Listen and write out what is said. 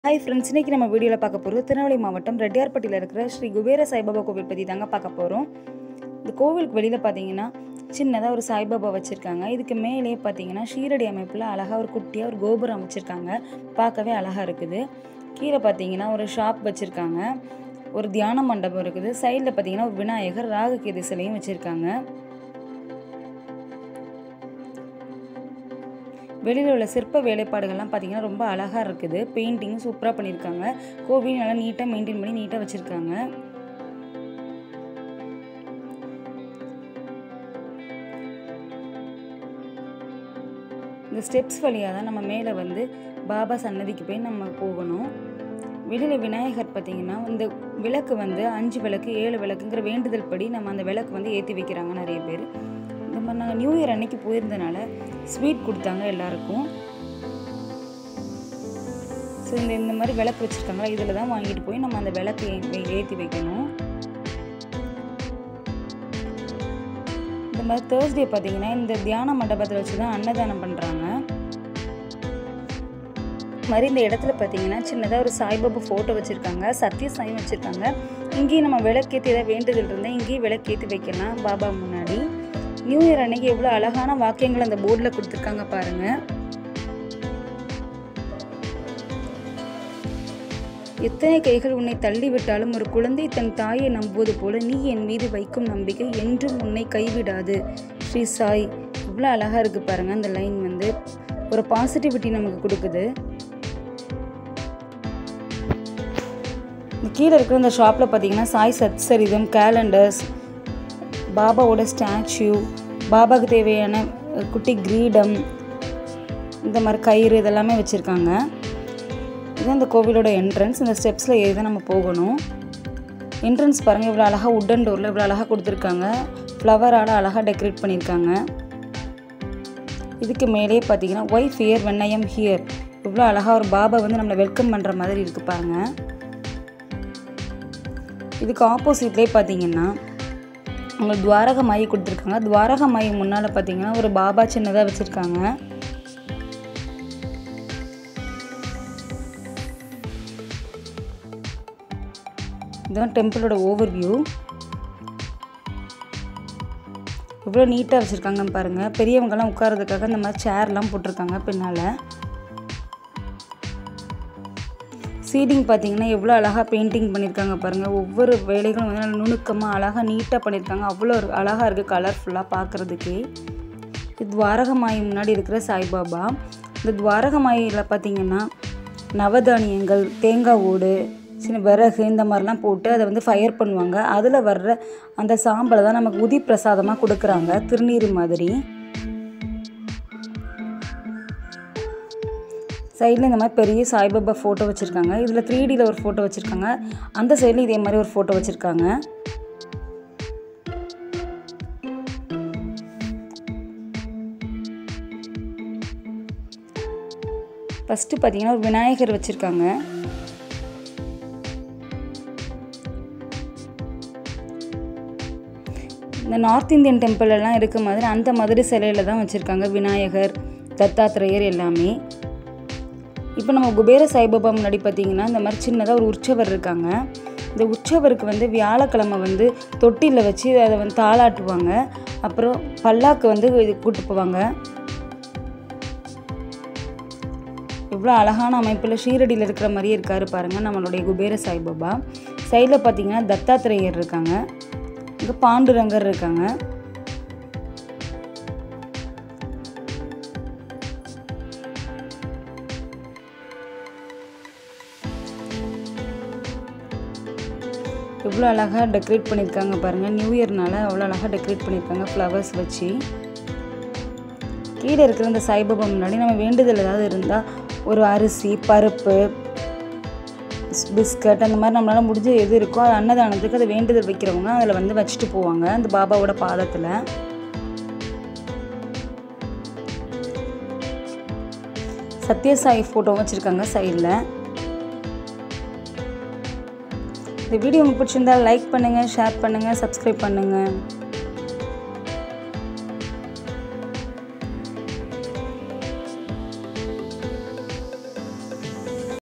hi friends இன்றைக்கி நம்ம வீடியோவில் பார்க்க போகிறது திருநெல்வேலி மாவட்டம் ரெட்டியார்பட்டியில் இருக்கிற ஸ்ரீ குபேர சாய்பாபா கோவில் பற்றி தாங்க பார்க்க போகிறோம் இந்த கோவிலுக்கு வெளியில் பார்த்தீங்கன்னா சின்னதாக ஒரு சாய்பாபா வச்சுருக்காங்க இதுக்கு மேலே பார்த்தீங்கன்னா ஷீரடி அமைப்பில் அழகாக ஒரு குட்டியாக ஒரு கோபுரம் அமைச்சிருக்காங்க பார்க்கவே அழகாக இருக்குது கீழே பார்த்தீங்கன்னா ஒரு ஷாப் வச்சுருக்காங்க ஒரு தியான மண்டபம் இருக்குது சைடில் பார்த்தீங்கன்னா ஒரு விநாயகர் ராகுகேது சிலையும் வச்சுருக்காங்க வெளியில் உள்ள சிற்ப வேலைப்பாடுகள்லாம் பார்த்தீங்கன்னா ரொம்ப அழகாக இருக்குது பெயிண்டிங் சூப்பராக பண்ணியிருக்காங்க கோவில் நல்லா நீட்டாக மெயின்டைன் பண்ணி நீட்டாக வச்சுருக்காங்க இந்த ஸ்டெப்ஸ் வழியாக தான் நம்ம மேலே வந்து பாபா சன்னதிக்கு போய் நம்ம போகணும் வெளியில் விநாயகர் பார்த்தீங்கன்னா இந்த விளக்கு வந்து அஞ்சு விளக்கு ஏழு விளக்குங்கிற வேண்டுதல் படி நம்ம அந்த விளக்கு வந்து ஏற்றி வைக்கிறாங்க நிறைய பேர் இந்த மாதிரி நாங்கள் நியூ இயர் அன்னைக்கு போயிருந்தனால ஸ்வீட் கொடுத்தாங்க எல்லாருக்கும் ஸோ இந்த இந்த மாதிரி விளக்கு வச்சுருக்காங்களா இதில் தான் வாங்கிட்டு போய் நம்ம அந்த விளக்கு ஏ- ஏற்றி வைக்கணும் இந்த மாதிரி தேர்ஸ்டே பார்த்தீங்கன்னா இந்த தியான மண்டபத்தில் வச்சு தான் அன்னதானம் பண்ணுறாங்க மாதிரி இந்த இடத்துல பார்த்தீங்கன்னா சின்னதாக ஒரு சாய்பாபா ஃபோட்டோ வச்சுருக்காங்க சத்ய சாயம் வச்சுருக்காங்க இங்கேயும் நம்ம விளக்கேற்றி ஏதாவது வேண்டுதல் இருந்தால் இங்கேயும் விளக்கேற்றி வைக்கலாம் பாபா முன்னாடி நியூ இயர் அன்னைக்கு எவ்வளோ அழகான வாக்கியங்கள் அந்த போர்டில் கொடுத்துருக்காங்க பாருங்க எத்தனை கைகள் உன்னை தள்ளிவிட்டாலும் ஒரு குழந்தை தன் தாயை நம்புவது போல நீ என் மீது வைக்கும் நம்பிக்கை என்றும் உன்னை கைவிடாது ஸ்ரீ சாய் இவ்வளோ அழகாக இருக்குது பாருங்க அந்த லைன் வந்து ஒரு பாசிட்டிவிட்டி நமக்கு கொடுக்குது இந்த கீழே இருக்கிற இந்த ஷாப்பில் பார்த்தீங்கன்னா சாய் சத்சரிதம் கேலண்டர்ஸ் பாபாவோட ஸ்டாச்சு பாபாவுக்கு தேவையான அஹ், குட்டி கிரீடம் இந்த மாதிரி கயிறு இதெல்லாமே வச்சுருக்காங்க இதுதான் இந்த கோவிலோட என்ட்ரன்ஸ் இந்த ஸ்டெப்ஸில் ஏறி தான் நம்ம போகணும் என்ட்ரன்ஸ் பாருங்கள் இவ்வளோ அழகாக உட்டன் டோரில் இவ்வளோ அழகாக கொடுத்துருக்காங்க ஃப்ளவரால் அழகாக டெக்கரேட் பண்ணியிருக்காங்க இதுக்கு மேலேயே பார்த்தீங்கன்னா why fear when I am here இவ்வளோ அழகாக ஒரு பாபா வந்து நம்மளை வெல்கம் பண்ணுற மாதிரி இருக்கு பாருங்க இதுக்கு ஆப்போசிட்லேயே பார்த்தீங்கன்னா உங்களுக்கு துவாரக மாயி கொடுத்துருக்காங்க துவாரக மாயி முன்னால் பார்த்தீங்கன்னா ஒரு பாபா சின்னதாக வச்சுருக்காங்க இதுதான் டெம்பிளோட ஓவர் வியூ எவ்வளோ நீட்டாக வச்சுருக்காங்க பாருங்கள் பெரியவங்கெல்லாம் உட்காரதுக்காக இந்த மாதிரி சேர்லாம் போட்டிருக்காங்க பின்னால் சீடிங் பார்த்தீங்கன்னா எவ்வளோ அழகாக பெயிண்டிங் பண்ணியிருக்காங்க பாருங்கள் ஒவ்வொரு வேலைகளும் வந்து நல்லா நுணுக்கமாக அழகாக நீட்டாக பண்ணியிருக்காங்க அவ்வளோ ஒரு அழகாக இருக்குது கலர்ஃபுல்லாக பார்க்குறதுக்கே இது துவாரகமாயி முன்னாடி இருக்கிற சாய்பாபா இந்த துவாரகமாயியில் பார்த்தீங்கன்னா நவதானியங்கள் தேங்காய் ஓடு சின்ன விறகு இந்த மாதிரிலாம் போட்டு அதை வந்து ஃபயர் பண்ணுவாங்க அதில் வர்ற அந்த சாம்பலை தான் நமக்கு உதி பிரசாதமாக கொடுக்குறாங்க திருநீர் மாதிரி சைடில் இந்த மாதிரி பெரிய சாய்பாபா ஃபோட்டோ வச்சுருக்காங்க இதில் த்ரீ டியில் ஒரு ஃபோட்டோ வச்சுருக்காங்க அந்த சைடில் இதே மாதிரி ஒரு ஃபோட்டோ வச்சுருக்காங்க ஃபஸ்ட்டு பார்த்தீங்கன்னா ஒரு விநாயகர் வச்சுருக்காங்க இந்த நார்த் இந்தியன் டெம்பிள் எல்லாம் இருக்க மாதிரி அந்த மாதிரி சிலையில தான் வச்சுருக்காங்க விநாயகர் தத்தாத்திரேயர் எல்லாமே இப்போ நம்ம குபேர சாய்பாபா முன்னாடி பார்த்தீங்கன்னா இந்த மாதிரி சின்னதாக ஒரு உற்சவர் இருக்காங்க இந்த உற்சவருக்கு வந்து வியாழக்கிழமை வந்து தொட்டியில் வச்சு அதை வந்து தாளாட்டுவாங்க அப்புறம் பல்லாக்கு வந்து இது கூட்டு போவாங்க இவ்வளோ அழகான அமைப்பில் ஷீரடியில் இருக்கிற மாதிரியே இருக்காரு பாருங்கள் நம்மளுடைய குபேர சாய்பாபா சைடில் பார்த்தீங்கன்னா தத்தாத்திரேயர் இருக்காங்க இங்கே பாண்டுரங்கர் இருக்காங்க எவ்வளோ அழகாக டெக்கரேட் பண்ணியிருக்காங்க பாருங்கள் நியூ இயர்னால அவ்வளோ அழகாக டெக்கரேட் பண்ணியிருக்காங்க ஃப்ளவர்ஸ் வச்சு கீழே இருக்கிற இந்த சாய்பாபா முன்னாடி நம்ம வேண்டுதல் ஏதாவது இருந்தால் ஒரு அரிசி பருப்பு பிஸ்கட் அந்த மாதிரி நம்மளால முடிஞ்ச எது இருக்கோ அது அன்னதானத்துக்கு அதை வேண்டுதல் வைக்கிறவங்க அதில் வந்து வச்சுட்டு போவாங்க அந்த பாபாவோட பாதத்தில் சத்யசாய் ஃபோட்டோ வச்சுருக்காங்க சைடில் இந்த வீடியோ உங்களுக்கு பிடிச்சிருந்தா லைக் பண்ணுங்கள் ஷேர் பண்ணுங்கள் சப்ஸ்கிரைப் பண்ணுங்கள்